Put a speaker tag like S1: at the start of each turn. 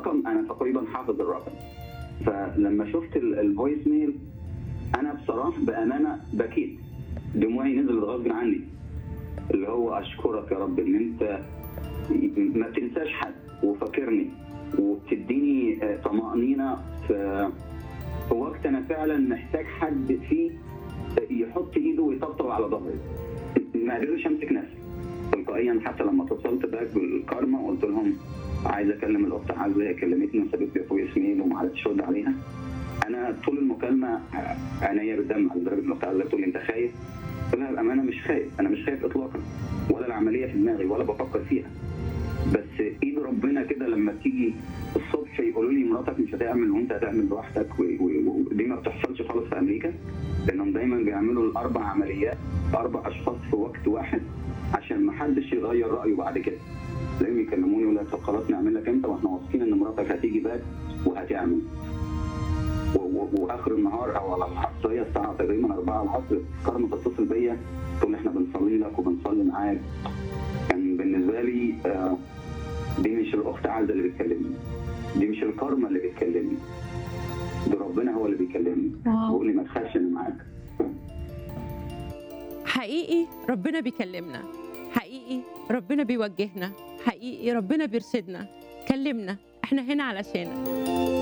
S1: الرقم انا تقريبا حافظ الرقم فلما شفت ال- الفويس ميل انا بصراحه بامانه بكيت دموعي نزلت غصب عني اللي هو اشكرك يا رب ان انت ما بتنساش حد وفاكرني وبتديني آه، طمأنينة في في وقت انا فعلا محتاج حد فيه يحط ايده ويطبطب على ظهري ما قدرتش امسك نفسي تلقائيا حتى لما اتصلت باك بالكارما وقلت لهم عايز اكلم الاخت عزه هي كلمتني وسابت لي فويس ميل وما عرفتش ارد عليها انا طول المكالمه عينيا بتدمع لدرجه ان الاخت عزه تقول لي انت خايف؟ قلت لها بامانه مش خايف انا مش خايف اطلاقا ولا العمليه في دماغي ولا بفكر فيها بس ايد ربنا كده لما تيجي الصبح يقولوا لي مراتك مش هتعمل وانت هتعمل لوحدك و- و- ودي ما بتحصلش خالص في امريكا لانهم دايما بيعملوا الاربع عمليات اربع اشخاص في وقت واحد عشان ما حدش يغير رايه بعد كده لازم يكلموني يقول لك طب خلاص نعمل لك انت واحنا واثقين ان مراتك هتيجي باك وهتعمل و- و- واخر النهار او على العصريه الساعه تقريبا 4 العصر كارما تتصل بيا تقول لي احنا بنصلي لك وبنصلي معاك كان بالنسبه لي آه، دي مش الاخت عايزه اللي بتكلمني دي مش الكارما اللي بتكلمني ده ربنا هو اللي بيكلمني
S2: واو
S1: بيقول لي ما تخافش انا معاك
S2: حقيقي ربنا بيكلمنا حقيقي ربنا بيوجهنا حقيقي ربنا بيرشدنا كلمنا احنا هنا علشانك